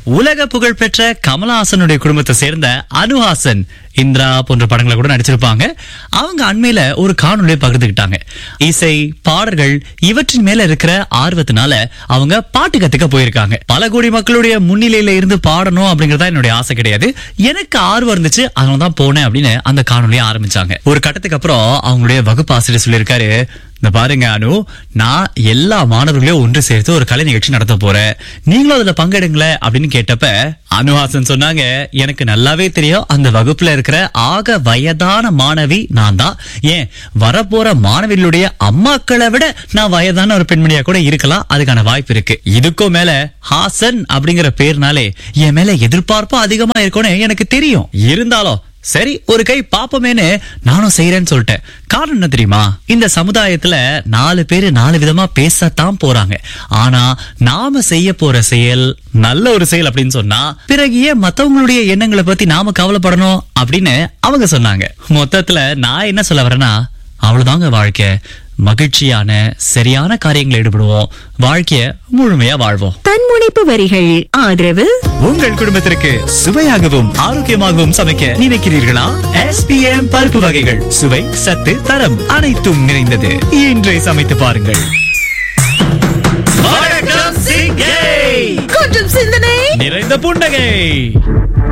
உலக புகழ்பெற்ற கமலஹாசனுடைய குடும்பத்தை சேர்ந்த அனுஹாசன் இந்திரா போன்ற படங்களை கூட நடிச்சிருப்பாங்க அவங்க அண்மையில ஒரு காணொலியை பகிர்ந்துக்கிட்டாங்க இசை பாடல்கள் இவற்றின் மேல இருக்கிற ஆர்வத்தினால அவங்க பாட்டு கத்துக்க போயிருக்காங்க பல கோடி மக்களுடைய முன்னிலையில இருந்து பாடணும் அப்படிங்கறதா என்னுடைய ஆசை கிடையாது எனக்கு ஆர்வம் இருந்துச்சு அதனால தான் போனேன் அப்படின்னு அந்த காணொலியை ஆரம்பிச்சாங்க ஒரு கட்டத்துக்கு அப்புறம் அவங்களுடைய வகுப்பு ஆசிரியர் சொல்லியிருக்காரு இந்த பாருங்க அனு நான் எல்லா மாணவர்களையும் ஒன்று சேர்த்து ஒரு கலை நிகழ்ச்சி நடத்த போறேன் நீங்களும் அதுல பங்கெடுங்களேன் அப்படின்னு கேட்டப்ப அனுஹாசன் சொன்னாங்க எனக்கு நல்லாவே தெரியும் அந்த வகுப்புல இருக்கிற ஆக வயதான மாணவி நான் தான் ஏன் வரப்போற மாணவிகளுடைய அம்மாக்களை விட நான் வயதான ஒரு பெண்மணியா கூட இருக்கலாம் அதுக்கான வாய்ப்பு இருக்கு இதுக்கும் மேல ஹாசன் அப்படிங்கிற பேர்னாலே என் மேல எதிர்பார்ப்பு அதிகமா இருக்கும்னு எனக்கு தெரியும் இருந்தாலும் சரி ஒரு கை பாப்பமேன்னு நானும் செய்யறேன்னு சொல்லிட்டேன் காரணம் என்ன தெரியுமா இந்த சமுதாயத்துல நாலு பேரு நாலு விதமா பேசத்தான் போறாங்க ஆனா நாம செய்ய போற செயல் நல்ல ஒரு செயல் அப்படின்னு சொன்னா பிறகு ஏன் மத்தவங்களுடைய எண்ணங்களை பத்தி நாம கவலைப்படணும் அப்படின்னு அவங்க சொன்னாங்க மொத்தத்துல நான் என்ன சொல்ல வரேன்னா அவ்வளவுதாங்க வாழ்க்கை மகிழ்ச்சியான சரியான காரியங்களை ஈடுபடுவோம் வாழ்க்கைய முழுமையா வாழ்வோம் தன்முனைப்பு வரிகள் ஆதரவு உங்கள் குடும்பத்திற்கு சுவையாகவும் ஆரோக்கியமாகவும் சமைக்க நினைக்கிறீர்களா எஸ்பிஎம் பருப்பு வகைகள் சுவை சத்து தரம் அனைத்தும் நிறைந்தது இன்றை சமைத்து பாருங்கள் வணக்கம் சிங்கை கொஞ்சம் சிந்தனை நிறைந்த புன்னகை